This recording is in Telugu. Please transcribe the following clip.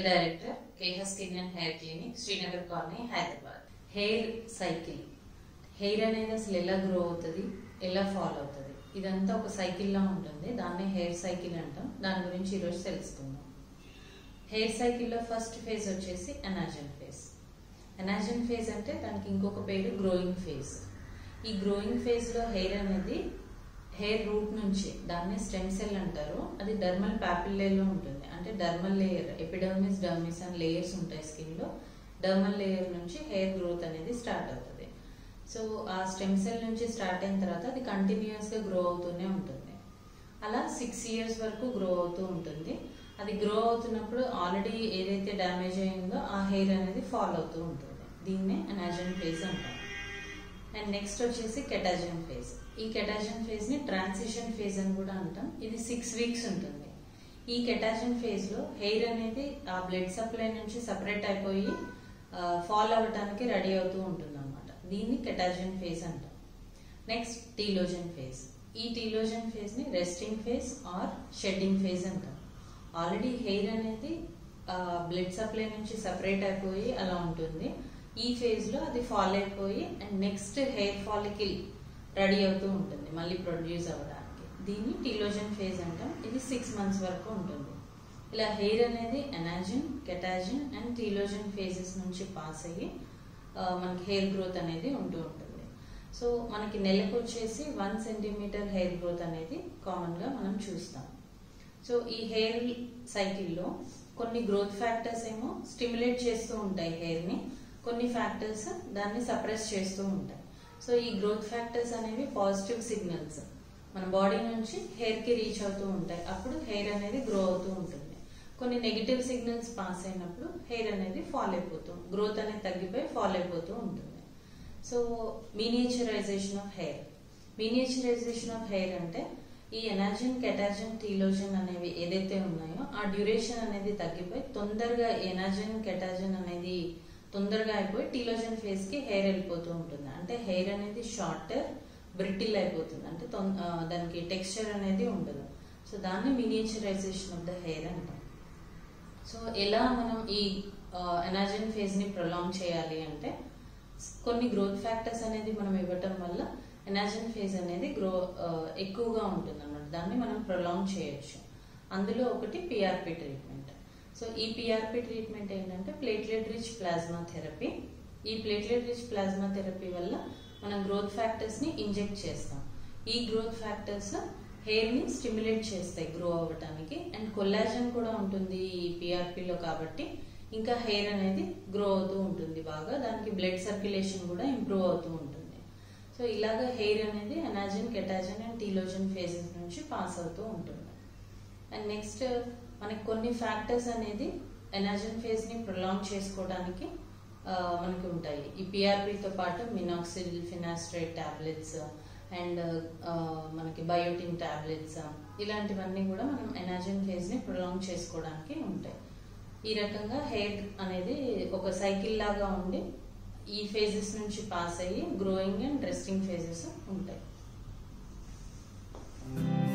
డైరెక్టర్ కేహ skin and hair clinic Srinagar colony Hyderabad hair cycle hair అనేది అసలు ఎలా గ్రో అవుతుంది ఎలా ఫాలో అవుతుంది ఇదంతా ఒక సైకిల్ లా ఉంటుంది దాన్ని హెయిర్ సైకిల్ అంటాం దాని గురించి ఈరోజు తెలుసుకుందాం హెయిర్ సైకిల్లో ఫస్ట్ ఫేజ్ వచ్చేసి ఎనాజన్ ఫేజ్ ఎనాజన్ ఫేజ్ అంటే దానికి ఇంకొక పేరు గ్రోయింగ్ ఫేజ్ ఈ గ్రోయింగ్ ఫేజ్లో హెయిర్ అనేది హెయిర్ రూట్ నుంచి దాన్ని స్టెమ్ సెల్ అంటారు అది డర్మల్ ప్యాపిల్లేలో ఉంటుంది అంటే డర్మల్ లేయర్ ఎపిడర్మిస్ డర్మిస్ అని లేయర్స్ ఉంటాయి స్కిన్ లో డర్మల్ లేయర్ నుంచి హెయిర్ గ్రోత్ అనేది స్టార్ట్ అవుతుంది సో ఆ స్టెమ్ సెల్ నుంచి స్టార్ట్ అయిన తర్వాత అది కంటిన్యూస్ గా గ్రో అవుతూనే ఉంటుంది అలా సిక్స్ ఇయర్స్ వరకు గ్రో అవుతూ ఉంటుంది అది గ్రో అవుతున్నప్పుడు ఆల్రెడీ ఏదైతే డ్యామేజ్ అయిందో ఆ హెయిర్ అనేది ఫాల్ అవుతూ ఉంటుంది దీన్నే ఎనాజన్ ఫేజ్ అంటాం అండ్ నెక్స్ట్ వచ్చేసి కెటాజన్ ఫేజ్ ఈ కెటాజన్ ఫేజ్ ని ట్రాన్సిషన్ ఫేజ్ అని కూడా అంటాం ఇది సిక్స్ వీక్స్ ఉంటుంది ఈ కెటాజన్ ఫేజ్ లో హెయిర్ అనేది ఆ బ్లడ్ సప్లై నుంచి సపరేట్ అయిపోయి ఫాల్ అవ్వటానికి రెడీ అవుతూ ఉంటుంది అనమాట దీన్ని కెటాజన్ ఫేజ్ అంటాం నెక్స్ట్ టీలోజన్ ఫేజ్ ఈ టీలోజన్ ఫేజ్ ని resting phase or shedding phase అంటాం ఆల్రెడీ హెయిర్ అనేది బ్లడ్ సప్లై నుంచి సపరేట్ అయిపోయి అలా ఉంటుంది ఈ ఫేజ్ లో అది ఫాల్ అయిపోయి and next hair follicle ready అవుతూ ఉంటుంది మళ్ళీ ప్రొడ్యూస్ అవ్వడానికి దీన్ని టీలోజన్ ఫేజ్ అంటాం ఇది సిక్స్ మంత్స్ వరకు ఉంటుంది ఇలా హెయిర్ అనేది anagen catagen and telogen phases నుంచి పాస్ అయ్యి మనకి హెయిర్ గ్రోత్ అనేది ఉంటూ ఉంటుంది సో మనకి నెలకు వచ్చేసి వన్ సెంటీమీటర్ హెయిర్ గ్రోత్ అనేది కామన్ గా మనం చూస్తాం సో ఈ హెయిర్ సైకిల్లో కొన్ని గ్రోత్ ఫ్యాక్టర్స్ ఏమో స్టిమ్యులేట్ చేస్తూ ఉంటాయి హెయిర్ ని కొన్ని ఫ్యాక్టర్స్ దాన్ని సప్రెస్ చేస్తూ ఉంటాయి సో ఈ గ్రోత్ ఫ్యాక్టర్స్ అనేవి పాజిటివ్ సిగ్నల్స్ మన బాడీ నుంచి హెయిర్ కి రీచ్ అవుతూ ఉంటాయి అప్పుడు హెయిర్ అనేది గ్రో అవుతూ ఉంటుంది కొన్ని నెగిటివ్ సిగ్నల్స్ పాస్ అయినప్పుడు హెయిర్ అనేది ఫాల్ అయిపోతూ గ్రోత్ అనేది తగ్గిపోయి ఫాల్ అయిపోతూ ఉంటుంది so miniaturisation of hair miniaturisation of hair అంటే ఈ ఎనాజిన్ కెటాజిన్ టీలోజన్ అనేవి ఏదైతే ఉన్నాయో ఆ డ్యూరేషన్ అనేది తగ్గిపోయి తొందరగా ఎనాజిన్ కెటాజిన్ అనేది తొందరగా అయిపోయి టీలోజన్ ఫేజ్ కి హెయిర్ వెళ్ళిపోతూ ఉంటుంది అంటే హెయిర్ అనేది షార్టర్ బ్రిటిల్ అయిపోతుంది అంటే దానికి టెక్స్చర్ అనేది ఉండదు సో దాన్ని మినియేచరైజేషన్ ఆఫ్ ద హెయిర్ అంటాం సో ఎలా మనం ఈ ఎనాజిన్ ఫేజ్ ని ప్రొలాంగ్ చేయాలి అంటే కొన్ని గ్రోత్ ఫ్యాక్టర్స్ అనేది మనం ఇవ్వటం వల్ల ఎనాజిన్ ఫేజ్ అనేది గ్రో ఎక్కువగా ఉంటుంది అన్నమాట దాన్ని మనం ప్రొలాంగ్ చేయొచ్చు అందులో ఒకటి పిఆర్పి ట్రీట్మెంట్ సో ఈ పిఆర్పి ట్రీట్మెంట్ ఏంటంటే ప్లేట్లెట్ రిచ్ ప్లాజ్మా థెరపీ ఈ ప్లేట్లెట్ రిచ్ ప్లాజ్మా థెరపీ వల్ల మనం గ్రోత్ ఫ్యాక్టర్స్ ని ఇంజెక్ట్ చేస్తాం ఈ గ్రోత్ ఫ్యాక్టర్స్ హెయిర్ ని స్టిమ్యులేట్ చేస్తాయి గ్రో అవ్వటానికి అండ్ కొల్లాజన్ కూడా ఉంటుంది ఈ పిఆర్పిలో కాబట్టి ఇంకా హెయిర్ అనేది గ్రో అవుతూ ఉంటుంది బాగా దానికి బ్లడ్ సర్క్యులేషన్ కూడా ఇంప్రూవ్ అవుతూ ఉంటుంది సో ఇలాగ హెయిర్ అనేది anagen catagen and telogen phases నుంచి పాస్ అవుతూ ఉంటుంది అండ్ నెక్స్ట్ మనకి కొన్ని ఫ్యాక్టర్స్ అనేది ఎనాజిన్ ఫేజ్ ని ప్రొలాంగ్ చేసుకోవడానికి మనకి ఉంటాయి ఈ పిఆర్పితో పాటు మినాక్సిల్ ఫినాస్ట్రేట్ టాబ్లెట్స్ అండ్ మనకి బయోటిన్ టాబ్లెట్స్ ఇలాంటివన్నీ కూడా మనం ఎనాజిన్ ఫేజ్ ని ప్రొలాంగ్ చేసుకోవడానికి ఉంటాయి ఈ రకంగా హెయిర్ అనేది ఒక సైకిల్ లాగా ఉండి ఈ ఫేజెస్ నుంచి పాస్ అయ్యి గ్రోయింగ్ అండ్ రెస్టింగ్ ఫేజెస్ ఉంటాయి